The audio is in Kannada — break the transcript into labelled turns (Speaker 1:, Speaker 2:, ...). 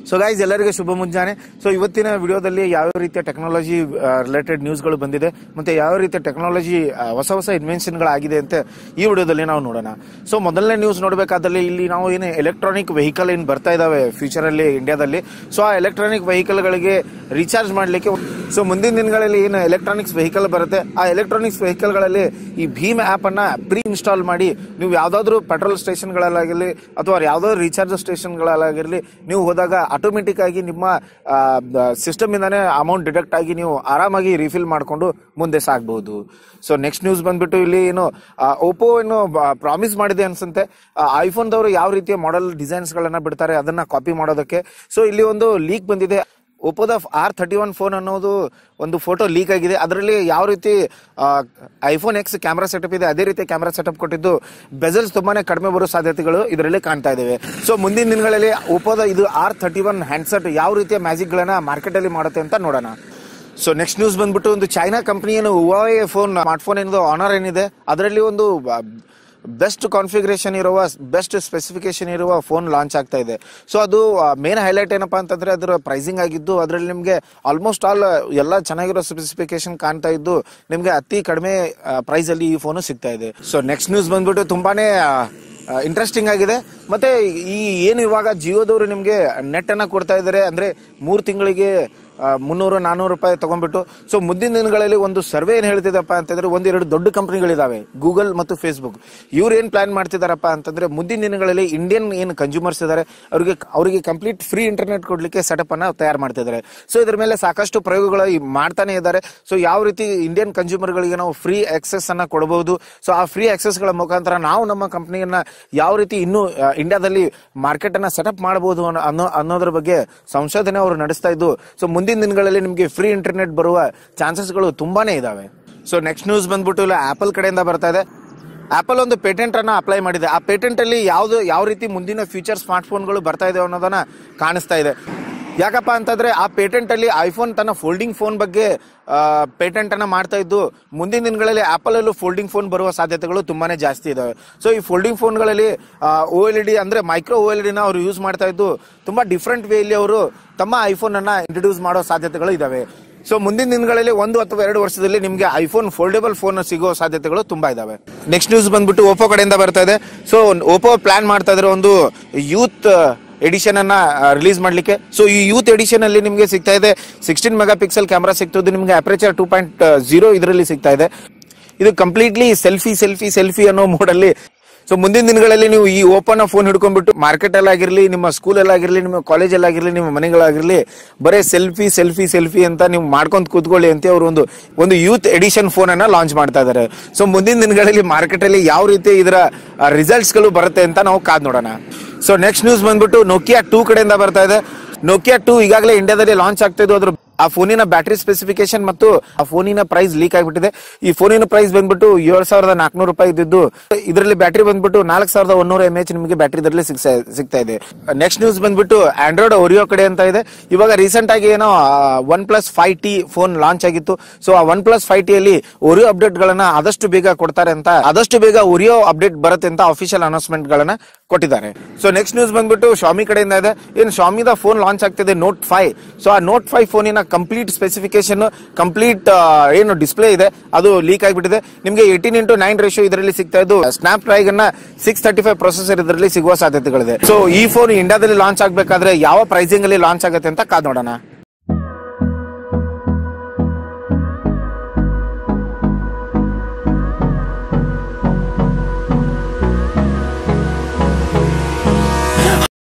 Speaker 1: ಸೊ ಗೈಸ್ ಎಲ್ಲರಿಗೂ ಶುಭ ಮುಂಜಾನೆ ಸೊ ಇವತ್ತಿನ ವಿಡಿಯೋದಲ್ಲಿ ಯಾವ ರೀತಿಯ ಟೆಕ್ನಾಲಜಿ ರಿಲೇಟೆಡ್ ನ್ಯೂಸ್ಗಳು ಬಂದಿದೆ ಮತ್ತೆ ಯಾವ ರೀತಿಯ ಟೆಕ್ನಾಲಜಿ ಹೊಸ ಹೊಸ ಇನ್ವೆನ್ಷನ್ಗಳಾಗಿದೆ ಅಂತ ಈ ವಿಡಿಯೋದಲ್ಲಿ ನಾವು ನೋಡೋಣ ಸೊ ಮೊದಲನೇ ನ್ಯೂಸ್ ನೋಡಬೇಕಾದಲ್ಲಿ ಇಲ್ಲಿ ನಾವು ಏನು ಎಲೆಕ್ಟ್ರಾನಿಕ್ ವೆಹಿಕಲ್ ಏನು ಬರ್ತಾ ಇದಾವೆ ಫ್ಯೂಚರ್ ಅಲ್ಲಿ ಇಂಡಿಯಾದಲ್ಲಿ ಸೊ ಆ ಎಲೆಕ್ಟ್ರಾನಿಕ್ ವೆಹಿಕಲ್ಗಳಿಗೆ ರೀಚಾರ್ಜ್ ಮಾಡಲಿಕ್ಕೆ ಸೊ ಮುಂದಿನ ದಿನಗಳಲ್ಲಿ ಏನು ಎಲೆಕ್ಟ್ರಾನಿಕ್ಸ್ ವೆಹಿಕಲ್ ಬರುತ್ತೆ ಆ ಎಲೆಕ್ಟ್ರಾನಿಕ್ಸ್ ವೆಹಿಕಲ್ಗಳಲ್ಲಿ ಈ ಭೀಮ್ ಆಪ್ ಅನ್ನ ಪ್ರೀ ಇನ್ಸ್ಟಾಲ್ ಮಾಡಿ ನೀವು ಯಾವ್ದಾದ್ರು ಪೆಟ್ರೋಲ್ ಸ್ಟೇಷನ್ಗಳಲ್ಲಾಗಿರಲಿ ಅಥವಾ ಯಾವ್ದಾದ್ರು ರೀಚಾರ್ಜ್ ಸ್ಟೇಷನ್ಗಳಲ್ಲಾಗಿರಲಿ ನೀವು ಹೋದಾಗ ಆಟೋಮೆಟಿಕ್ ಆಗಿ ನಿಮ್ಮ ಸಿಸ್ಟಮ್ ಇಂದಾನೆ ಅಮೌಂಟ್ ಡಿಡಕ್ಟ್ ಆಗಿ ನೀವು ಆರಾಮಾಗಿ ರಿಫಿಲ್ ಮಾಡಿಕೊಂಡು ಮುಂದೆ ಸಾಗಬಹುದು ಸೊ ನೆಕ್ಸ್ಟ್ ನ್ಯೂಸ್ ಬಂದ್ಬಿಟ್ಟು ಇಲ್ಲಿ ಏನು ಓಪೋ ಏನು ಪ್ರಾಮಿಸ್ ಮಾಡಿದೆ ಅನ್ಸುತ್ತೆ ಐಫೋನ್ ದವರು ಯಾವ ರೀತಿಯ ಮಾಡೆಲ್ ಡಿಸೈನ್ಸ್ ಗಳನ್ನ ಬಿಡ್ತಾರೆ ಅದನ್ನ ಕಾಪಿ ಮಾಡೋದಕ್ಕೆ ಸೊ ಇಲ್ಲಿ ಒಂದು ಲೀಕ್ ಬಂದಿದೆ ಓಪೋದ ಆರ್ ಥರ್ಟಿ ಒನ್ ಫೋನ್ ಅನ್ನೋದು ಒಂದು ಫೋಟೋ ಲೀಕ್ ಆಗಿದೆ ಅದರಲ್ಲಿ ಯಾವ ರೀತಿ ಐಫೋನ್ ಎಕ್ಸ್ ಕ್ಯಾಮ್ರಾ ಸೆಟಪ್ ಇದೆ ಅದೇ ರೀತಿ ಕ್ಯಾಮ್ರಾ ಸೆಟಪ್ ಕೊಟ್ಟಿದ್ದು ಬೆಜಲ್ಸ್ ತುಂಬಾನೇ ಕಡಿಮೆ ಬರೋ ಸಾಧ್ಯತೆಗಳು ಇದರಲ್ಲಿ ಕಾಣ್ತಾ ಇದಾವೆ ಸೊ ಮುಂದಿನ ದಿನಗಳಲ್ಲಿ ಓಪೋದ ಇದು ಆರ್ ಥರ್ಟಿ ಒನ್ ಹ್ಯಾಂಡ್ಸೆಟ್ ಯಾವ ರೀತಿಯ ಮ್ಯಾಜಿಕ್ ಗಳನ್ನ ಮಾರ್ಕೆಟ್ ಅಲ್ಲಿ ಮಾಡುತ್ತೆ ಅಂತ ನೋಡೋಣ ಸೊ ನೆಕ್ಸ್ಟ್ ನ್ಯೂಸ್ ಬಂದ್ಬಿಟ್ಟು ಒಂದು ಚೈನಾ ಕಂಪನಿ ಏನು ಹುವಾವೆ ಫೋನ್ ಸ್ಮಾರ್ಟ್ ಫೋನ್ ಏನಿದೆ ಆನರ್ ಏನಿದೆ ಅದರಲ್ಲಿ ಒಂದು ಬೆಸ್ಟ್ ಕಾನ್ಫಿಗರೇಷನ್ ಇರುವ ಬೆಸ್ಟ್ ಸ್ಪೆಸಿಫಿಕೇಶನ್ ಇರುವ ಫೋನ್ ಲಾಂಚ್ ಆಗ್ತಾ ಇದೆ ಸೊ ಅದು ಮೇನ್ ಹೈಲೈಟ್ ಏನಪ್ಪಾ ಅಂತಂದ್ರೆ ಅದರ ಪ್ರೈಸಿಂಗ್ ಆಗಿದ್ದು ಅದರಲ್ಲಿ ನಿಮಗೆ ಆಲ್ಮೋಸ್ಟ್ ಆಲ್ ಎಲ್ಲ ಚೆನ್ನಾಗಿರೋ ಸ್ಪೆಸಿಫಿಕೇಶನ್ ಕಾಣ್ತಾ ಇದ್ದು ನಿಮಗೆ ಅತಿ ಕಡಿಮೆ ಪ್ರೈಸ್ ಅಲ್ಲಿ ಈ ಫೋನು ಸಿಗ್ತಾ ಇದೆ ಸೊ ನೆಕ್ಸ್ಟ್ ನ್ಯೂಸ್ ಬಂದ್ಬಿಟ್ಟು ತುಂಬಾನೇ ಇಂಟ್ರೆಸ್ಟಿಂಗ್ ಆಗಿದೆ ಮತ್ತೆ ಈ ಏನು ಇವಾಗ ಜಿಯೋದವರು ನಿಮಗೆ ನೆಟ್ ಅನ್ನ ಕೊಡ್ತಾ ಇದ್ದಾರೆ ಅಂದ್ರೆ ಮೂರು ತಿಂಗಳಿಗೆ ಮುನ್ನೂರು ನಾನ್ನೂರು ರೂಪಾಯಿ ತಗೊಂಡ್ಬಿಟ್ಟು ಸೊ ಮುಂದಿನ ದಿನಗಳಲ್ಲಿ ಒಂದು ಸರ್ವೆ ಏನ್ ಹೇಳ್ತಿದಪ್ಪ ಅಂತಂದ್ರೆ ಒಂದೆರಡು ದೊಡ್ಡ ಕಂಪನಿಗಳಿದಾವೆ ಗೂಗಲ್ ಮತ್ತು ಫೇಸ್ಬುಕ್ ಇವ್ರು ಏನ್ ಪ್ಲಾನ್ ಮಾಡ್ತಿದಾರಪ್ಪ ಅಂತಂದ್ರೆ ಮುಂದಿನ ದಿನಗಳಲ್ಲಿ ಇಂಡಿಯನ್ ಏನು ಕನ್ಸ್ಯೂಮರ್ಸ್ ಇದಾರೆ ಅವರಿಗೆ ಅವರಿಗೆ ಕಂಪ್ಲೀಟ್ ಫ್ರೀ ಇಂಟರ್ನೆಟ್ ಕೊಡ್ಲಿಕ್ಕೆ ಸೆಟಪ್ ಅನ್ನ ತಯಾರು ಮಾಡ್ತಿದ್ದಾರೆ ಸೊ ಇದ್ರ ಮೇಲೆ ಸಾಕಷ್ಟು ಪ್ರಯೋಗಗಳು ಈ ಮಾಡ್ತಾನೆ ಇದ್ದಾರೆ ಸೊ ಯಾವ ರೀತಿ ಇಂಡಿಯನ್ ಕನ್ಸ್ಯೂಮರ್ ಗಳಿಗೆ ನಾವು ಫ್ರೀ ಆಕ್ಸೆಸ್ ಅನ್ನ ಕೊಡಬಹುದು ಸೊ ಆ ಫ್ರೀ ಆಕ್ಸೆಸ್ ಗಳ ಮುಖಾಂತರ ನಾವು ನಮ್ಮ ಕಂಪನಿಯನ್ನ ಯಾವ ರೀತಿ ಇನ್ನು ಇಂಡಿಯಾದಲ್ಲಿ ಮಾರ್ಕೆಟ್ ಅನ್ನ ಸೆಟಪ್ ಮಾಡಬಹುದು ಅನ್ನೋ ಅನ್ನೋದ್ರ ಬಗ್ಗೆ ಸಂಶೋಧನೆ ಅವರು ನಡೆಸ್ತಾ ಇದ್ದು ಸೊ ಮುಂದಿನ ದಿನಗಳಲ್ಲಿ ನಿಮಗೆ ಫ್ರೀ ಇಂಟರ್ನೆಟ್ ಬರುವ ಚಾನ್ಸಸ್ಗಳು ತುಂಬಾನೇ ಇದಾವೆ ಸೊ ನೆಕ್ಸ್ಟ್ ನ್ಯೂಸ್ ಬಂದ್ಬಿಟ್ಟು ಇಲ್ಲ ಆಪಲ್ ಕಡೆಯಿಂದ ಬರ್ತಾ ಇದೆ ಆಪಲ್ ಒಂದು ಪೇಟೆಂಟ್ ಅನ್ನ ಅಪ್ಲೈ ಮಾಡಿದೆ ಆ ಪೇಟೆಂಟ್ ಅಲ್ಲಿ ಯಾವ್ದು ಯಾವ ರೀತಿ ಮುಂದಿನ ಫ್ಯೂಚರ್ ಸ್ಮಾರ್ಟ್ ಫೋನ್ಗಳು ಬರ್ತಾ ಇದೆ ಅನ್ನೋದನ್ನ ಕಾಣಿಸ್ತಾ ಇದೆ ಯಾಕಪ್ಪ ಅಂತಂದ್ರೆ ಆ ಪೇಟೆಂಟ್ ಅಲ್ಲಿ ಐಫೋನ್ ತನ್ನ ಫೋಲ್ಡಿಂಗ್ ಫೋನ್ ಬಗ್ಗೆ ಪೇಟೆಂಟ್ ಅನ್ನ ಮಾಡ್ತಾ ಇದ್ದು ಮುಂದಿನ ದಿನಗಳಲ್ಲಿ ಆಪಲ್ ಅಲ್ಲೂ ಫೋಲ್ಡಿಂಗ್ ಫೋನ್ ಬರುವ ಸಾಧ್ಯತೆಗಳು ತುಂಬಾನೇ ಜಾಸ್ತಿ ಇದಾವೆ ಸೊ ಈ ಫೋಲ್ಡಿಂಗ್ ಫೋನ್ಗಳಲ್ಲಿ ಓ ಎಲ್ ಡಿ ಅಂದ್ರೆ ಮೈಕ್ರೋ ಓ ಎಲ್ ಡಿನ ಅವರು ಯೂಸ್ ಮಾಡ್ತಾ ಇದ್ದು ತುಂಬಾ ಡಿಫ್ರೆಂಟ್ ವೇಲಿ ಅವರು ತಮ್ಮ ಐಫೋನ್ ಅನ್ನ ಇಂಟ್ರೊಡ್ಯೂಸ್ ಮಾಡೋ ಸಾಧ್ಯತೆಗಳು ಇದಾವೆ ಸೊ ಮುಂದಿನ ದಿನಗಳಲ್ಲಿ ಒಂದು ಅಥವಾ ಎರಡು ವರ್ಷದಲ್ಲಿ ನಿಮಗೆ ಐಫೋನ್ ಫೋಲ್ಡೇಬಲ್ ಫೋನ್ ಸಿಗೋ ಸಾಧ್ಯತೆಗಳು ತುಂಬಾ ಇದಾವೆ ನೆಕ್ಸ್ಟ್ ನ್ಯೂಸ್ ಬಂದ್ಬಿಟ್ಟು ಓಪೋ ಕಡೆಯಿಂದ ಬರ್ತಾ ಇದೆ ಸೊ ಓಪೋ ಪ್ಲಾನ್ ಮಾಡ್ತಾ ಇದ್ರೆ ಒಂದು ಯೂತ್ ಎಡಿಷನ್ ಅನ್ನ ರಿಲೀಸ್ ಮಾಡ್ಲಿಕ್ಕೆ ಸೊ ಈ ಯೂತ್ ಎಡಿಷನ್ ಅಲ್ಲಿ ನಿಮಗೆ ಸಿಗ್ತಾ ಇದೆ ಸಿಕ್ಸ್ಟೀನ್ ಮೆಗಾ ಪಿಕ್ಸೆಲ್ ಕ್ಯಾಮ್ರಾ ಸಿಗ್ತದೆ ನಿಮಗೆ ಅಪರೇಚರ್ ಟೂ ಪಾಯಿಂಟ್ ಜೀರೋ ಇದರಲ್ಲಿ ಸಿಗ್ತಾ ಇದೆ ಇದು ಕಂಪ್ಲೀಟ್ಲಿ ಸೆಲ್ಫಿ ಸೆಲ್ಫಿ ಸೆಲ್ಫಿ ಅನ್ನೋ ಮೋಡಲ್ಲಿ ಸೊ ಮುಂದಿನ ದಿನಗಳಲ್ಲಿ ನೀವು ಈ ಓಪನ್ ಫೋನ್ ಹಿಡ್ಕೊಂಡ್ಬಿಟ್ಟು ಮಾರ್ಕೆಟ್ ಅಲ್ಲಿ ಆಗಿರ್ಲಿ ನಿಮ್ಮ ಸ್ಕೂಲ್ ಅಲ್ಲಿ ಆಗಿರ್ಲಿ ನಿಮ್ಮ ಕಾಲೇಜ್ ಅಲ್ಲಿ ಆಗಿರ್ಲಿ ನಿಮ್ಮ ಮನೆಗಳಾಗಿರ್ಲಿ ಬರೇ ಸೆಲ್ಫಿ ಸೆಲ್ಫಿ ಸೆಲ್ಫಿ ಅಂತ ನೀವು ಮಾಡ್ಕೊಂತ ಕೂತ್ಕೊಳ್ಳಿ ಅಂತ ಅವರು ಒಂದು ಒಂದು ಯೂತ್ ಎಡಿಷನ್ ಫೋನ್ ಅನ್ನ ಲಾಂಚ್ ಮಾಡ್ತಾ ಇದ್ದಾರೆ ಸೊ ಮುಂದಿನ ದಿನಗಳಲ್ಲಿ ಮಾರ್ಕೆಟ್ ಅಲ್ಲಿ ಯಾವ ರೀತಿ ಇದರ ರಿಸಲ್ಟ್ಸ್ ಗಳು ಬರುತ್ತೆ ಅಂತ ನಾವು ಕಾದ್ ನೋಡೋಣ ಸೊ ನೆಕ್ಸ್ಟ್ ನ್ಯೂಸ್ ಬಂದ್ಬಿಟ್ಟು ನೋಕಿಯಾ ಟೂ ಕಡೆಯಿಂದ ಬರ್ತಾ ಇದೆ ನೋಕಿಯಾ ಟೂ ಈಗಾಗಲೇ ಇಂಡಿಯಾದಲ್ಲಿ ಲಾಂಚ್ ಆಗ್ತಾ ಇದ್ದು ಅದ್ರ ಆ ಫೋನಿನ ಬ್ಯಾಟರಿ ಸ್ಪೆಸಿಫಿಕೇಶನ್ ಮತ್ತು ಆ ಫೋನಿನ ಪ್ರೈಸ್ ಲೀಕ್ ಆಗಿಬಿಟ್ಟಿದೆ ಈ ಫೋನಿನ ಪ್ರೈಸ್ ಬಂದ್ಬಿಟ್ಟು ಏಳು ಸಾವಿರದ ನಾಲ್ಕನೂರು ರೂಪಾಯಿ ಇದ್ದಿದ್ದು ಇದರಲ್ಲಿ ಬ್ಯಾಟರಿ ಬಂದ್ಬಿಟ್ಟು ನಾಲ್ಕು ಸಾವಿರದ ಒಂದೂರ ಎಂ ಎಚ್ ನಿಮಗೆ ಬ್ಯಾಟರಿ ಇದರಲ್ಲಿ ಸಿಗ್ತಾ ಇದೆ ನೆಕ್ಸ್ಟ್ ನ್ಯೂಸ್ ಬಂದ್ಬಿಟ್ಟು ಆಂಡ್ರಾಯ್ಡ್ ಒರಿಯೋ ಕಡೆ ಅಂತ ಇದೆ ಇವಾಗ ರೀಸೆಂಟ್ ಆಗಿ ಏನೋ OnePlus five T phone launch ಆಗಿತ್ತು ಸೊ ಆ ಒನ್ ಪ್ಲಸ್ ಫೈವ್ ಟಿ ಅಲ್ಲಿ ಒರಿಯೋ ಅಪ್ಡೇಟ್ ಗಳನ್ನ ಆದಷ್ಟು ಬೇಗ ಕೊಡ್ತಾರೆ ಅಂತ ಆದಷ್ಟು ಬೇಗ ಒರಿಯೋ ಅಪ್ಡೇಟ್ ಬರುತ್ತೆ ಅಂತ ಅಫಿಷಿಯಲ್ ಅನೌನ್ಸ್ಮೆಂಟ್ ಗಳನ್ನ ಕೊಟ್ಟಿದ್ದಾರೆ ಸೊ ನೆಕ್ಸ್ಟ್ ನ್ಯೂಸ್ ಬಂದ್ಬಿಟ್ಟು ಶಾಮಿ ಕಡೆಯಿಂದ ಇದೆ ಏನು ಶಾಮಿದ ಫೋನ್ ಲಾಂಚ್ ಆಗ್ತಿದೆ ನೋಟ್ ಫೈವ್ ಸೊ ಆ ನೋಟ್ ಫೈವ್ ಫೋನಿನ ಕಂಪ್ಲೀಟ್ ಸ್ಪೆಸಿಫಿಕೇಶನ್ ಕಂಪ್ಲೀಟ್ ಏನು ಡಿಸ್ಪ್ಲೇ ಇದೆ ಅದು ಲೀಕ್ ಆಗಿಬಿಟ್ಟಿದೆ ನಿಮಗೆ ಏಟೀನ್ ಇಂಟು ನೈನ್ ರೇಷಿಯೋ ಇದರಲ್ಲಿ ಸಿಗ್ತಾ ಇದ್ದು Snapdragon six thirty five processor ಇದರಲ್ಲಿ ಸಿಗುವ ಸಾಧ್ಯತೆಗಳಿದೆ ಸೊ ಈ ಫೋನ್ ಇಂಡಿಯಾದಲ್ಲಿ ಲಾಂಚ್ ಆಗಬೇಕಾದ್ರೆ ಯಾವ ಪ್ರೈಸಿಂಗ್ ಅಲ್ಲಿ ಲಾಂಚ್ ಆಗುತ್ತೆ ಅಂತ ಕಾದ್ ನೋಡೋಣ